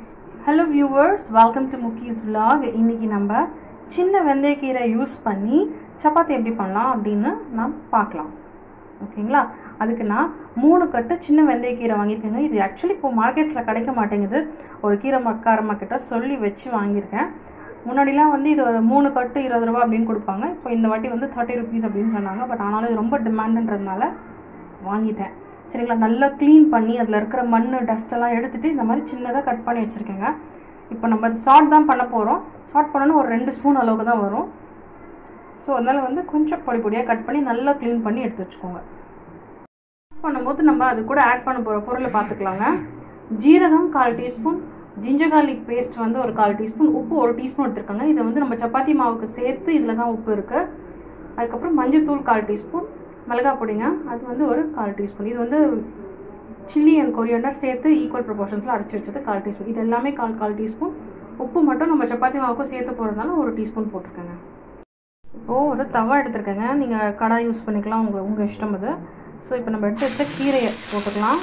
Hello viewers welcome to Mukki's vlog இன்னைக்கு நம்ம சின்ன வெந்தயக்கீரை யூஸ் பண்ணி சப்பாத்தி எப்படி பண்ணலாம் அப்படின்னு நாம் பார்க்கலாம் ஓகேங்களா அதுக்கு நான் மூணு கட்டு சின்ன வெந்தயக்கீரை வாங்கியிருக்கேங்க இது ஆக்சுவலி இப்போ மார்க்கெட்ஸில் கிடைக்க மாட்டேங்குது ஒரு கீரை மக்காரம்மா கிட்ட சொல்லி வச்சு வாங்கியிருக்கேன் முன்னாடிலாம் வந்து இது ஒரு மூணு கட்டு இருபது ரூபா அப்படின்னு கொடுப்பாங்க இப்போ இந்த வாட்டி வந்து தேர்ட்டி ருபீஸ் அப்படின்னு சொன்னாங்க பட் ஆனாலும் இது ரொம்ப டிமாண்டுன்றதுனால வாங்கிட்டேன் சரிங்களா நல்லா க்ளீன் பண்ணி அதில் இருக்கிற மண் டஸ்ட் எல்லாம் எடுத்துட்டு இந்த மாதிரி சின்னதாக கட் பண்ணி வச்சுருக்கேங்க இப்போ நம்ம ஷார்ட் தான் பண்ண போகிறோம் ஷார்ட் பண்ணணும் ஒரு ரெண்டு ஸ்பூன் அளவுக்கு தான் வரும் ஸோ அதனால் வந்து கொஞ்சம் பொடி பொடியாக கட் பண்ணி நல்லா க்ளீன் பண்ணி எடுத்து வச்சுக்கோங்க பண்ணும்போது நம்ம அது கூட ஆட் பண்ண போகிற பொருளை பார்த்துக்கலாங்க ஜீரகம் கால் டீஸ்பூன் ஜிஞ்சர் கார்லிக் பேஸ்ட் வந்து ஒரு கால் டீஸ்பூன் உப்பு ஒரு டீஸ்பூன் எடுத்துருக்காங்க இதை வந்து நம்ம சப்பாத்தி மாவுக்கு சேர்த்து இதில் தான் உப்பு இருக்குது அதுக்கப்புறம் மஞ்சள்தூள் கால் டீஸ்பூன் மிளகாய் பொடிங்க அது வந்து ஒரு கால் டீஸ்பூன் இது வந்து சில்லி அண்ட் கொரியாண்டர் சேர்த்து ஈக்குவல் ப்ரொபோர்ஷன்ஸில் அரைச்சி வச்சது கால் டீஸ்பூன் இது எல்லாமே கால் கால் டீஸ்பூன் உப்பு மட்டும் நம்ம சப்பாத்தி மாவுக்கும் சேர்த்து போகிறதுனால ஒரு டீஸ்பூன் போட்டிருக்கேங்க இப்போது ஒரு தவா எடுத்துருக்கேங்க நீங்கள் கடாய் யூஸ் பண்ணிக்கலாம் உங்கள் உங்கள் இஷ்டம் அது ஸோ இப்போ நம்ம எடுத்து வச்ச கீரையை போட்டுக்கலாம்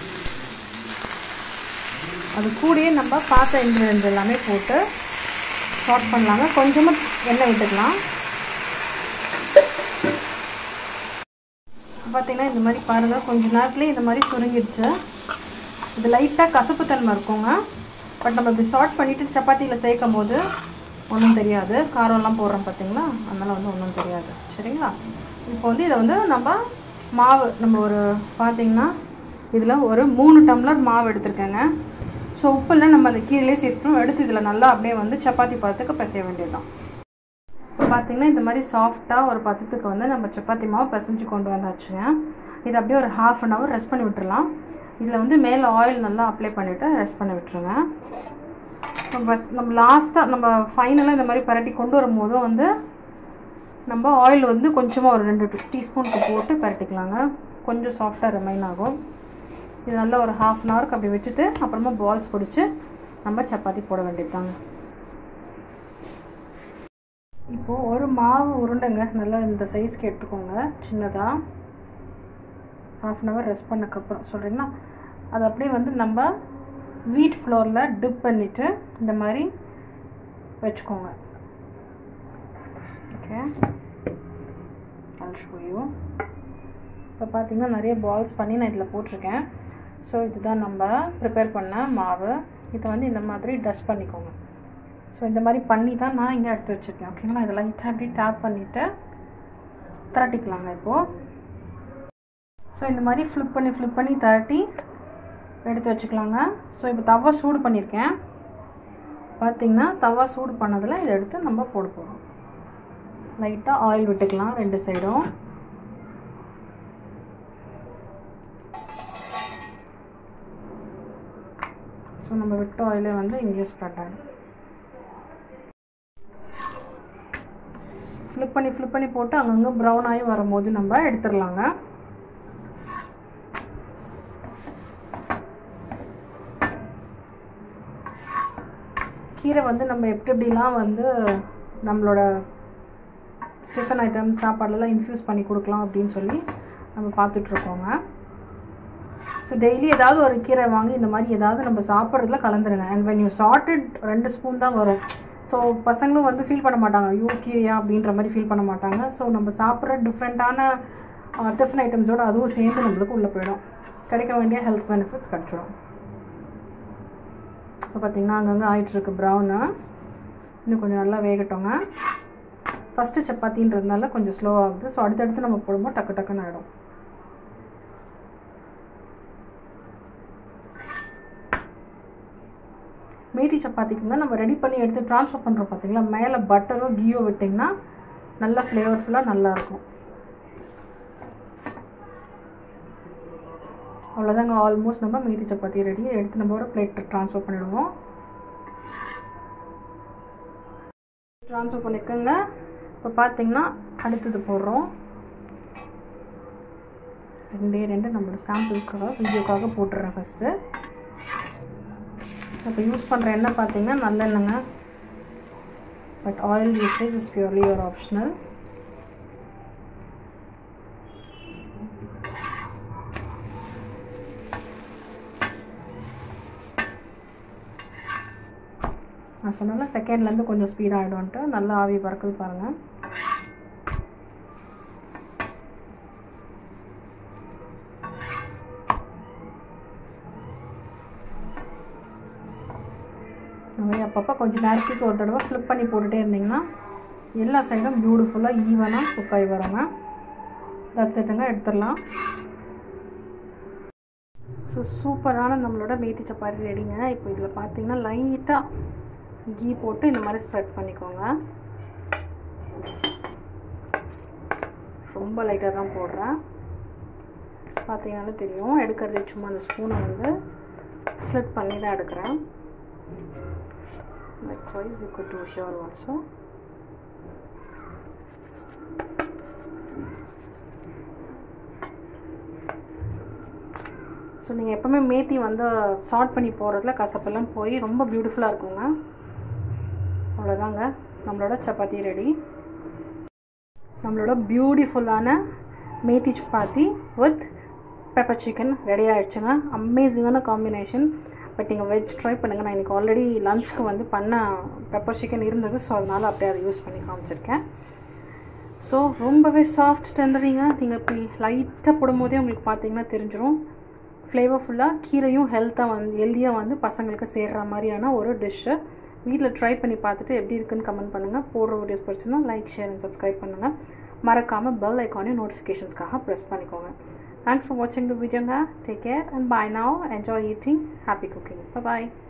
அது கூடயே நம்ம பார்த்த இன்க்ரீடியன்ஸ் எல்லாமே போட்டு ஷார்ட் பண்ணலாங்க கொஞ்சமாக எண்ணெய் விட்டுக்கலாம் பார்த்தீங்கன்னா இந்த மாதிரி பாருங்கள் கொஞ்ச நேரத்துலேயே இந்த மாதிரி சுருங்கிடுச்சு இது லைட்டாக கசப்பு தன்மை இருக்குங்க பட் நம்ம இப்படி ஷார்ட் பண்ணிவிட்டு சப்பாத்தியில் சேர்க்கும் போது ஒன்றும் தெரியாது காரம்லாம் போடுறோம் பார்த்தீங்களா அதனால் வந்து ஒன்றும் தெரியாது சரிங்களா இப்போ வந்து இதை வந்து நம்ம மாவு நம்ம ஒரு பார்த்தீங்கன்னா இதில் ஒரு மூணு டம்ளர் மாவு எடுத்திருக்கேங்க ஸோ உப்பெல்லாம் நம்ம அந்த கீழே சேர்த்துணும் எடுத்து இதில் நல்லா அப்படியே வந்து சப்பாத்தி பழத்துக்கு பிசைய வேண்டியதுதான் இப்போ பார்த்தீங்கன்னா இந்த மாதிரி சாஃப்டாக ஒரு பத்தத்துக்கு வந்து நம்ம சப்பாத்தி மாவு பிசைஞ்சு கொண்டு வந்தாச்சுங்க இது அப்படியே ஒரு ஹாஃப் அன் ஹவர் ரெஸ்ட் பண்ணி விட்டுறலாம் இதில் வந்து மேலே ஆயில் நல்லா அப்ளை பண்ணிவிட்டு ரெஸ்ட் பண்ணி விட்டுருங்க நம்ம நம்ம லாஸ்ட்டாக நம்ம ஃபைனலாக இந்த மாதிரி பரட்டி கொண்டு வரும்போதும் வந்து நம்ம ஆயில் வந்து கொஞ்சமாக ஒரு ரெண்டு டீஸ்பூனுக்கு போட்டு பரட்டிக்கலாங்க கொஞ்சம் சாஃப்டாக ரிமைன் ஆகும் இது நல்லா ஒரு ஹாஃப் அன் ஹவருக்கு அப்படி வச்சுட்டு அப்புறமா பால்ஸ் பிடிச்சி நம்ம சப்பாத்தி போட வேண்டியதுதாங்க இப்போது ஒரு மாவு உருண்டைங்க நல்லா இந்த சைஸ்க்கு எடுத்துக்கோங்க சின்னதாக ஹாஃப் அன் ஹவர் ரெஸ்ட் பண்ணக்கப்புறம் சொல்கிறீங்களா அது அப்படியே வந்து நம்ம வீட் ஃப்ளோரில் டிப் பண்ணிவிட்டு இந்த மாதிரி வச்சுக்கோங்க ஓகே அல்ஷோயும் இப்போ பார்த்தீங்கன்னா நிறைய பால்ஸ் பண்ணி நான் இதில் போட்டிருக்கேன் ஸோ இதுதான் நம்ம ப்ரிப்பேர் பண்ண மாவு இதை வந்து இந்த மாதிரி டஸ்ட் பண்ணிக்கோங்க ஸோ இந்த மாதிரி பண்ணி தான் நான் இங்கே எடுத்து வச்சுருக்கேன் ஓகேங்களா இதெல்லாம் லைட்டாக அப்படி டேப் பண்ணிவிட்டு திரட்டிக்கலாங்க இப்போது ஸோ இந்த மாதிரி ஃப்ளிப் பண்ணி ஃப்ளிப் பண்ணி திரட்டி எடுத்து வச்சுக்கலாங்க ஸோ இப்போ தவா சூடு பண்ணியிருக்கேன் பார்த்திங்கன்னா தவா சூடு பண்ணதில் இதை எடுத்து நம்ம போட போகிறோம் லைட்டாக ஆயில் விட்டுக்கலாம் ரெண்டு சைடும் ஸோ நம்ம விட்ட ஆயிலே வந்து இங்கேயும் ஸ்ப்ரெட் ஆகிடும் ஃப்ளிப் பண்ணி ஃப்ளிப் பண்ணி போட்டு அங்கங்கே ப்ரௌன் ஆகி வரும்போது நம்ம எடுத்துடலாங்க கீரை வந்து நம்ம எப்படி எப்படிலாம் வந்து நம்மளோட டிஃபன் ஐட்டம் சாப்பாடுலாம் இன்ஃப்யூஸ் பண்ணி கொடுக்கலாம் அப்படின்னு சொல்லி நம்ம பார்த்துட்ருக்கோங்க ஸோ டெய்லி ஏதாவது ஒரு கீரை வாங்கி இந்த மாதிரி ஏதாவது நம்ம சாப்பிட்றதுல கலந்துருங்க அண்ட் வென் யூ சார்ட்டட் ரெண்டு ஸ்பூன் தான் வரும் ஸோ பசங்களும் வந்து ஃபீல் பண்ண மாட்டாங்க ஐயோ கீரையா அப்படின்ற மாதிரி ஃபீல் பண்ண மாட்டாங்க ஸோ நம்ம சாப்பிட்ற டிஃப்ரெண்ட்டான டிஃபன் ஐட்டம்ஸோடு அதுவும் சேர்ந்து நம்மளுக்கு உள்ளே போயிடும் கிடைக்க வேண்டிய ஹெல்த் பெனிஃபிட்ஸ் கிடச்சிடும் இப்போ பார்த்திங்கன்னா அங்கங்கே ஆயிட்டுருக்கு ப்ரௌனு இன்னும் கொஞ்சம் நல்லா வேகட்டோங்க ஃபஸ்ட்டு சப்பாத்தின்றதுனால கொஞ்சம் ஸ்லோ ஆகுது ஸோ அடுத்தடுத்து நம்ம போடும்போது டக்கு டக்குன்னு ஆகிடும் மீதி சப்பாத்திக்கு தான் நம்ம ரெடி பண்ணி எடுத்து ட்ரான்ஸ்ஃபர் பண்ணுறோம் பார்த்தீங்களா மேலே பட்டரோ கீயோ விட்டிங்கன்னா நல்லா ஃப்ளேவர்ஃபுல்லாக நல்லாயிருக்கும் அவ்வளோதாங்க ஆல்மோஸ்ட் நம்ம மீதி சப்பாத்தி ரெடி எடுத்து நம்ம ஒரு பிளேட் ட்ரான்ஸ்ஃபர் பண்ணிவிடுவோம் ட்ரான்ஸ்ஃபர் பண்ணிக்கோங்க இப்போ பார்த்தீங்கன்னா அடுத்தது போடுறோம் ரெண்டே ரெண்டு நம்மளோட சாம்பிளுக்காக வீடியோக்காக போட்டுடுறேன் ஃபஸ்ட்டு இப்போ யூஸ் பண்ணுற எண்ணெய் பார்த்தீங்கன்னா நல்லெண்ணெங்க but oil usage is purely ஒரு ஆப்ஷனல் நான் சொன்னால செகண்ட்லேருந்து கொஞ்சம் ஸ்பீட் ஆகிடும்ன்ட்டு நல்லா ஆவி பறக்குது பாருங்கள் இந்த மாதிரி அப்பப்போ கொஞ்சம் நேரத்துக்கு ஒரு தடவை ஃப்ளிப் பண்ணி போட்டுகிட்டே இருந்தீங்கன்னா எல்லா சைடும் பியூட்டிஃபுல்லாக ஈவனாக குக் ஆகி வருங்க தட்ஸ் இட்டுங்க எடுத்துடலாம் ஸோ சூப்பரான நம்மளோட மேத்தி சப்பாத்தி ரெடிங்க இப்போ இதில் பார்த்தீங்கன்னா லைட்டாக கீ போட்டு இந்த மாதிரி ஸ்ப்ரெட் பண்ணிக்கோங்க ரொம்ப லைட்டாக தான் போடுறேன் பார்த்தீங்கன்னாலே தெரியும் எடுக்கிறது சும்மா அந்த ஸ்பூனை வந்து ஸ்லிட் பண்ணி தான் எடுக்கிறேன் likewise we could do here also so நீங்கள் எப்போவுமே மேத்தி வந்து சார்ட் பண்ணி போடுறதுல கசப்பெல்லாம் போய் ரொம்ப பியூட்டிஃபுல்லாக இருக்குங்க அவ்வளோதாங்க நம்மளோட சப்பாத்தி ரெடி நம்மளோட பியூட்டிஃபுல்லான methi chapati with pepper chicken ready ஆகிடுச்சுங்க அமேசிங்கான காம்பினேஷன் பட் நீங்கள் வெஜ் ட்ரை பண்ணுங்கள் நான் இன்றைக்கி ஆல்ரெடி லஞ்சுக்கு வந்து பண்ண பெப்பர் சிக்கன் இருந்தது ஸோ அதனால் அப்படியே அதை யூஸ் பண்ணி காமிச்சிருக்கேன் ஸோ ரொம்பவே சாஃப்ட் டெண்டரிங்க நீங்கள் இப்படி லைட்டாக போடும்போதே உங்களுக்கு பார்த்தீங்கன்னா தெரிஞ்சிடும் ஃப்ளேவர்ஃபுல்லாக கீரையும் ஹெல்த்தாக வந்து ஹெல்த்தியாக வந்து பசங்களுக்கு சேர்கிற மாதிரியான ஒரு டிஷ்ஷு வீட்டில் ட்ரை பண்ணி பார்த்துட்டு எப்படி இருக்குன்னு கமெண்ட் பண்ணுங்கள் போடுற வீடியோஸ் பிடிச்சுன்னா லைக் ஷேர் அண்ட் சப்ஸ்கிரைப் பண்ணுங்கள் மறக்காமல் பெல் ஐக்கானையும் நோட்டிஃபிகேஷன்ஸ்க்காக ப்ரெஸ் பண்ணிக்கோங்க Thanks for watching the video. Take care and bye now. Enjoy eating. Happy cooking. Bye bye.